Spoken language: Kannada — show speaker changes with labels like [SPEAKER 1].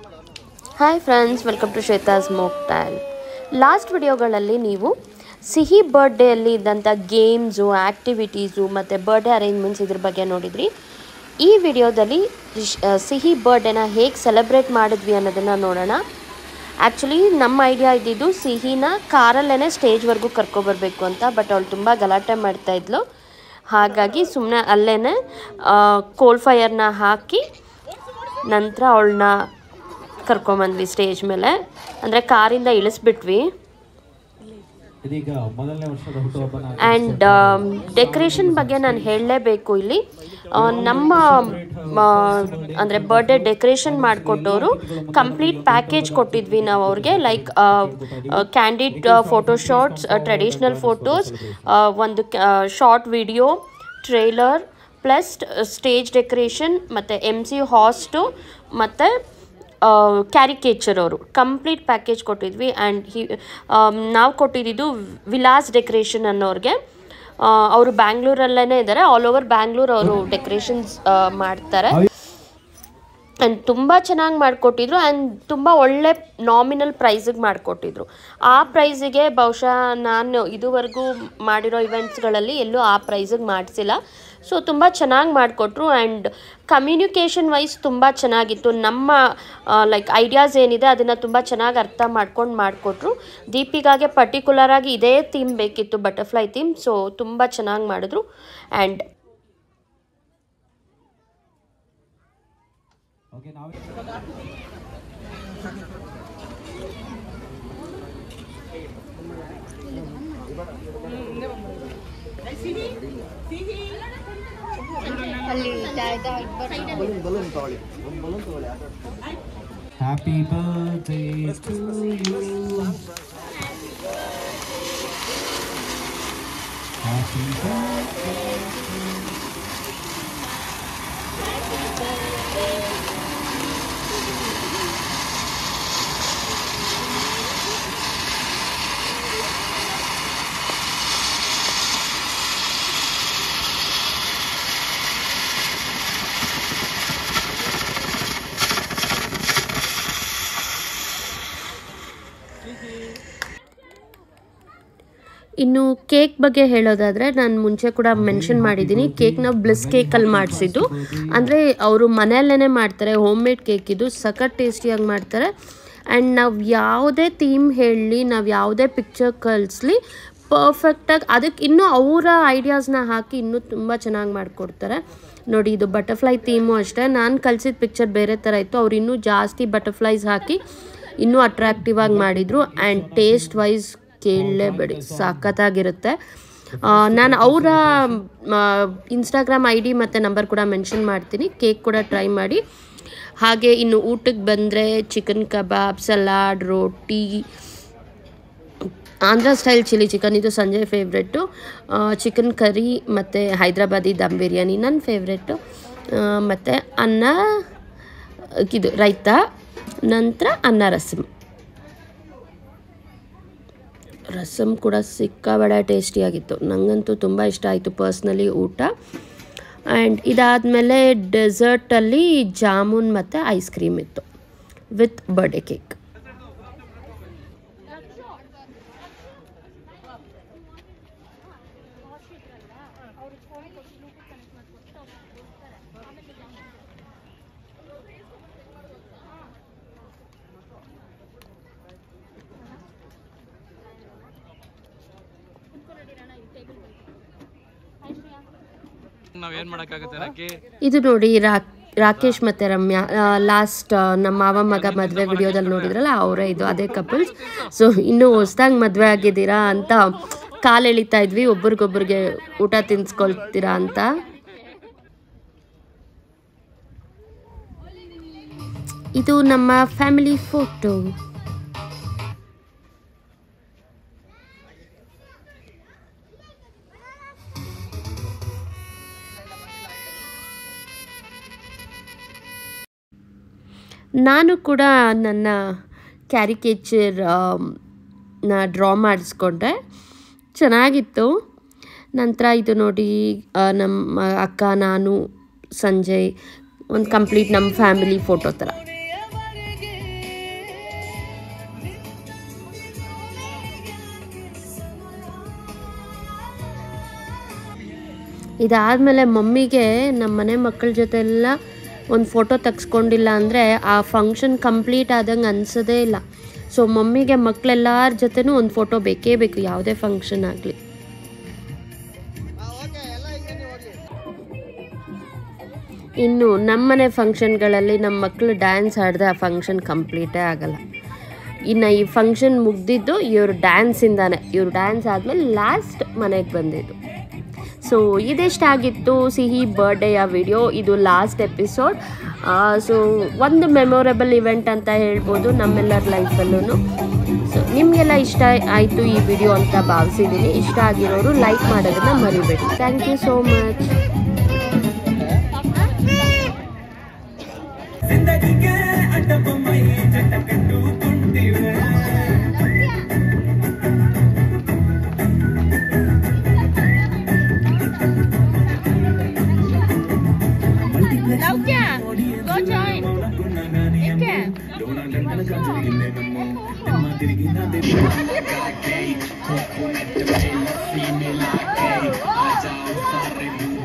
[SPEAKER 1] hi friends welcome to Shweta smoke tail last ವಿಡಿಯೋಗಳಲ್ಲಿ ನೀವು ಸಿಹಿ ಬರ್ಡೇಯಲ್ಲಿ ಇದ್ದಂಥ ಗೇಮ್ಸು ಆ್ಯಕ್ಟಿವಿಟೀಸು ಮತ್ತು ಬರ್ಡೇ ಅರೇಂಜ್ಮೆಂಟ್ಸ್ ಇದ್ರ ಬಗ್ಗೆ ನೋಡಿದ್ರಿ ಈ ವಿಡಿಯೋದಲ್ಲಿ ಶ್- ಆ, ಸಿಹಿ ಬರ್ಡೇನ ಹೇಗೆ ಸೆಲೆಬ್ರೇಟ್ ಮಾಡಿದ್ವಿ ಅನ್ನೋದನ್ನು ನೋಡೋಣ ಆ್ಯಕ್ಚುಲಿ ನಮ್ಮ ಐಡಿಯಾ ಇದ್ದಿದ್ದು ಸಿಹಿನ ಕಾರಲ್ಲೇ ಸ್ಟೇಜ್ವರೆಗೂ ಕರ್ಕೊಬರ್ಬೇಕು ಅಂತ ಬಟ್ ಅವಳು ತುಂಬ ಗಲಾಟೆ ಮಾಡ್ತಾಯಿದ್ಲು ಹಾಗಾಗಿ ಸುಮ್ಮನೆ ಅಲ್ಲೇ ಕೋಲ್ ಫೈರ್ನ ಹಾಕಿ ನಂತರ ಅವಳನ್ನ ಕರ್ಕೊಂಬಂದ್ವಿ ಸ್ಟೇಜ್ ಮೇಲೆ ಅಂದರೆ ಕಾರಿಂದ ಇಳಿಸ್ಬಿಟ್ವಿ
[SPEAKER 2] ಇದೀಗ ಮೊದಲನೇ ವರ್ಷದ ಹುಟ್ಟುಹಬ್ಬನ
[SPEAKER 1] ಆ್ಯಂಡ್ ಡೆಕೋರೇಷನ್ ಬಗ್ಗೆ ನಾನು ಹೇಳಲೇಬೇಕು ಇಲ್ಲಿ ಆ, ನಮ್ಮ ಅಂದರೆ ಬರ್ಡೇ ಡೆಕೋರೇಷನ್ ಮಾಡಿಕೊಟ್ಟವರು ಕಂಪ್ಲೀಟ್ ಪ್ಯಾಕೇಜ್ ಕೊಟ್ಟಿದ್ವಿ ನಾವು ಅವ್ರಿಗೆ like candid photo shots traditional photos ಒಂದು short video trailer plus stage decoration ಮತ್ತು ಎಮ್ ಸಿ ಹಾಸ್ಟು ಮತ್ತು ಕ್ಯಾರಿಕೇಚರ್ ಅವರು ಕಂಪ್ಲೀಟ್ ಪ್ಯಾಕೇಜ್ ಕೊಟ್ಟಿದ್ವಿ ಆ್ಯಂಡ್ ಹಿ ನಾವು ಕೊಟ್ಟಿದ್ದು ವಿಲಾಸ್ ಡೆಕೋರೇಷನ್ ಅನ್ನೋರಿಗೆ ಅವರು ಬ್ಯಾಂಗ್ಳೂರಲ್ಲೇ ಇದ್ದಾರೆ ಆಲ್ ಓವರ್ ಬ್ಯಾಂಗ್ಳೂರ್ ಅವರು ಡೆಕೋರೇಷನ್ಸ್ ಮಾಡ್ತಾರೆ ಆ್ಯಂಡ್ ತುಂಬ ಚೆನ್ನಾಗಿ ಮಾಡಿಕೊಟ್ಟಿದ್ರು ಆ್ಯಂಡ್ ತುಂಬ ಒಳ್ಳೆ ನಾಮಿನಲ್ ಪ್ರೈಸಿಗೆ ಮಾಡಿಕೊಟ್ಟಿದ್ರು ಆ ಪ್ರೈಸಿಗೆ ಬಹುಶಃ ನಾನು ಇದುವರೆಗೂ ಮಾಡಿರೋ ಇವೆಂಟ್ಸ್ಗಳಲ್ಲಿ ಎಲ್ಲೂ ಆ ಪ್ರೈಸಿಗೆ ಮಾಡಿಸಿಲ್ಲ ಸೊ ತುಂಬ ಚೆನ್ನಾಗಿ ಮಾಡಿಕೊಟ್ರು ಆ್ಯಂಡ್ ಕಮ್ಯುನಿಕೇಷನ್ ವೈಸ್ ತುಂಬ ಚೆನ್ನಾಗಿತ್ತು ನಮ್ಮ ಲೈಕ್ ಐಡಿಯಾಸ್ ಏನಿದೆ ಅದನ್ನು ತುಂಬ ಚೆನ್ನಾಗಿ ಅರ್ಥ ಮಾಡ್ಕೊಂಡು ಮಾಡಿಕೊಟ್ರು ದೀಪಿಗಾಗೆ ಪರ್ಟಿಕ್ಯುಲರಾಗಿ ಇದೇ ಥೀಮ್ ಬೇಕಿತ್ತು ಬಟರ್ಫ್ಲೈ ಥೀಮ್ ಸೊ ತುಂಬ ಚೆನ್ನಾಗಿ ಮಾಡಿದ್ರು ಆ್ಯಂಡ್
[SPEAKER 2] ಓಕೆ ನಾವೇ happy birthday to you happy birthday
[SPEAKER 1] ಇನ್ನು ಕೇಕ್ ಬಗ್ಗೆ ಹೇಳೋದಾದರೆ ನಾನು ಮುಂಚೆ ಕೂಡ ಮೆನ್ಷನ್ ಮಾಡಿದ್ದೀನಿ ಕೇಕ್ನ ಬ್ಲಿಸ್ ಕೇಕಲ್ಲಿ ಮಾಡಿಸಿದ್ದು ಅಂದರೆ ಅವರು ಮನೆಯಲ್ಲೇ ಮಾಡ್ತಾರೆ ಹೋಮ್ ಮೇಡ್ ಕೇಕ್ ಇದು ಸಖತ್ ಟೇಸ್ಟಿಯಾಗಿ ಮಾಡ್ತಾರೆ ಆ್ಯಂಡ್ ನಾವು ಯಾವುದೇ ಥೀಮ್ ಹೇಳಲಿ ನಾವು ಯಾವುದೇ ಪಿಕ್ಚರ್ ಕಳಿಸ್ಲಿ ಪರ್ಫೆಕ್ಟಾಗಿ ಅದಕ್ಕೆ ಇನ್ನೂ ಅವರ ಐಡಿಯಾಸ್ನ ಹಾಕಿ ಇನ್ನೂ ತುಂಬ ಚೆನ್ನಾಗಿ ಮಾಡಿಕೊಡ್ತಾರೆ ನೋಡಿ ಇದು ಬಟರ್ಫ್ಲೈ ಥೀಮು ಅಷ್ಟೇ ನಾನು ಕಲಿಸಿದ ಪಿಕ್ಚರ್ ಬೇರೆ ಥರ ಇತ್ತು ಅವ್ರು ಇನ್ನೂ ಜಾಸ್ತಿ ಬಟರ್ಫ್ಲೈಸ್ ಹಾಕಿ ಇನ್ನೂ ಅಟ್ರಾಕ್ಟಿವ್ ಆಗಿ ಮಾಡಿದರು ಆ್ಯಂಡ್ ಟೇಸ್ಟ್ ವೈಸ್ ಕೇಳಲೇಬೇಡಿ ಸಖತ್ತಾಗಿರುತ್ತೆ ನಾನು ಅವರ ಇನ್ಸ್ಟಾಗ್ರಾಮ್ ಐ ಡಿ ಮತ್ತು ನಂಬರ್ ಕೂಡ ಮೆನ್ಷನ್ ಮಾಡ್ತೀನಿ ಕೇಕ್ ಕೂಡ ಟ್ರೈ ಮಾಡಿ ಹಾಗೆ ಇನ್ನು ಊಟಕ್ಕೆ ಬಂದರೆ ಚಿಕನ್ ಕಬಾಬ್ ಸಲಾಡ್ ರೋಟಿ ಆಂಧ್ರ ಸ್ಟೈಲ್ ಚಿಲ್ಲಿ ಚಿಕನ್ ಇದು ಸಂಜೆ ಫೇವ್ರೆಟ್ಟು ಚಿಕನ್ ಕರಿ ಮತ್ತು ಹೈದ್ರಾಬಾದಿ ದಮ್ ಬಿರಿಯಾನಿ ನನ್ನ ಫೇವ್ರೆಟ್ಟು ಮತ್ತು ಅನ್ನ ಇದು ರೈತ ನಂತರ ಅನ್ನ ರಸಮ್ ರಸಮ್ ಕೂಡ ಸಿಕ್ಕಾಬಡೆ ಟೇಸ್ಟಿಯಾಗಿತ್ತು ನನಗಂತೂ ತುಂಬ ಇಷ್ಟ ಆಯಿತು ಪರ್ಸ್ನಲಿ ಊಟ ಆ್ಯಂಡ್ ಇದಾದಮೇಲೆ ಡೆಸರ್ಟಲ್ಲಿ ಜಾಮೂನ್ ಮತ್ತು ಐಸ್ ಕ್ರೀಮ್ ಇತ್ತು ವಿತ್ ಬರ್ಡೇ ಕೇಕ್
[SPEAKER 3] ನಾವೇನ್ ಮಾಡಕ್ಕಾಗತ್ತೆ ರಕ್ಕೆ
[SPEAKER 1] ಇದು ನೋಡಿ ರಾ- ರಾಕೇಶ್ ಮತ್ತು ರಮ್ಯಾ ಲಾಸ್ಟ್ ನಮ್ಮ ಮಾವ ಮಗ ಮದುವೆ ವಿಡಿಯೋದಲ್ಲಿ ನೋಡಿದ್ರಲ್ಲ ಅವರೇ ಇದು ಅದೇ ಕಪಲ್ಸ್ ಸೊ ಇನ್ನೂ ಹೊಸ್ದಾಗಿ ಮದುವೆ ಆಗಿದ್ದೀರಾ ಅಂತ ಕಾಲು ಎಳಿತಾ ಇದ್ವಿ ಒಬ್ರಿಗೊಬ್ರಿಗೆ ಊಟ ತಿನ್ಸ್ಕೊಳ್ತೀರಾ ಅಂತ ಇದು ನಮ್ಮ ಫ್ಯಾಮಿಲಿ ಫೋಟೋ ನಾನು ಕೂಡ ನನ್ನ ಕ್ಯಾರಿಕೇಚರ್ ನ ಡ್ರಾ ಮಾಡಿಸ್ಕೊಂಡೆ ಚೆನ್ನಾಗಿತ್ತು ನಂತರ ಇದು ನೋಡಿ ಆ, ನಮ್ಮ ಅಕ್ಕ ನಾನು ಸಂಜಯ್ ಒಂದು ಕಂಪ್ಲೀಟ್ ನಮ್ಮ ಫ್ಯಾಮಿಲಿ ಫೋಟೋ ಥರ ಇದಾದಮೇಲೆ ಮಮ್ಮಿಗೆ ನಮ್ಮ ಮನೆ ಮಕ್ಕಳ ಜೊತೆ ಎಲ್ಲ ಒಂದು ಫೋಟೋ ತೆಗ್ಸ್ಕೊಂಡಿಲ್ಲ ಅಂದರೆ ಆ ಫಂಕ್ಷನ್ ಕಂಪ್ಲೀಟ್ ಆದಂಗೆ ಅನ್ಸೋದೇ ಇಲ್ಲ ಸೊ ಮಮ್ಮಿಗೆ ಮಕ್ಕಳೆಲ್ಲರ ಜೊತೆನೂ ಒಂದು ಫೋಟೋ ಬೇಕೇ ಬೇಕು ಯಾವುದೇ ಫಂಕ್ಷನ್ ಆಗಲಿ ಇನ್ನು ನಮ್ಮನೆ ಫಂಕ್ಷನ್ಗಳಲ್ಲಿ ನಮ್ಮ ಮಕ್ಕಳು ಡ್ಯಾನ್ಸ್ ಆಡಿದ್ರೆ ಆ ಫಂಕ್ಷನ್ ಕಂಪ್ಲೀಟೇ ಆಗಲ್ಲ ಇನ್ನು ಈ ಫಂಕ್ಷನ್ ಮುಗ್ದಿದ್ದು ಇವ್ರ ಡ್ಯಾನ್ಸಿಂದಾನೆ ಇವ್ರ ಡ್ಯಾನ್ಸ್ ಆದಮೇಲೆ ಲಾಸ್ಟ್ ಮನೆಗೆ ಬಂದಿದ್ದು ಸೊ ಇದಿಷ್ಟಾಗಿತ್ತು ಸಿಹಿ ಬರ್ಡೇಯ ವಿಡಿಯೋ ಇದು ಲಾಸ್ಟ್ ಎಪಿಸೋಡ್ ಸೊ ಒಂದು ಮೆಮೊರೇಬಲ್ ಇವೆಂಟ್ ಅಂತ ಹೇಳ್ಬೋದು ನಮ್ಮೆಲ್ಲರ ಲೈಫಲ್ಲೂ ಸೊ ನಿಮಗೆಲ್ಲ ಇಷ್ಟ ಆಯಿತು ಈ ವಿಡಿಯೋ ಅಂತ ಭಾವಿಸಿದ್ದೀನಿ ಇಷ್ಟ ಆಗಿರೋರು ಲೈಕ್ ಮಾಡೋದನ್ನ ಮರಿಬೇಡಿ ಥ್ಯಾಂಕ್ ಯು ಸೋ ಮಚ್
[SPEAKER 4] ಜಿಂದಗಿಗೆ ಅಡ್ಡಬೊಮ್ಮೈ ಚಟ ಕಟ್ಟುಕೊಂಡಿವೆ ತಿರುಗಿನ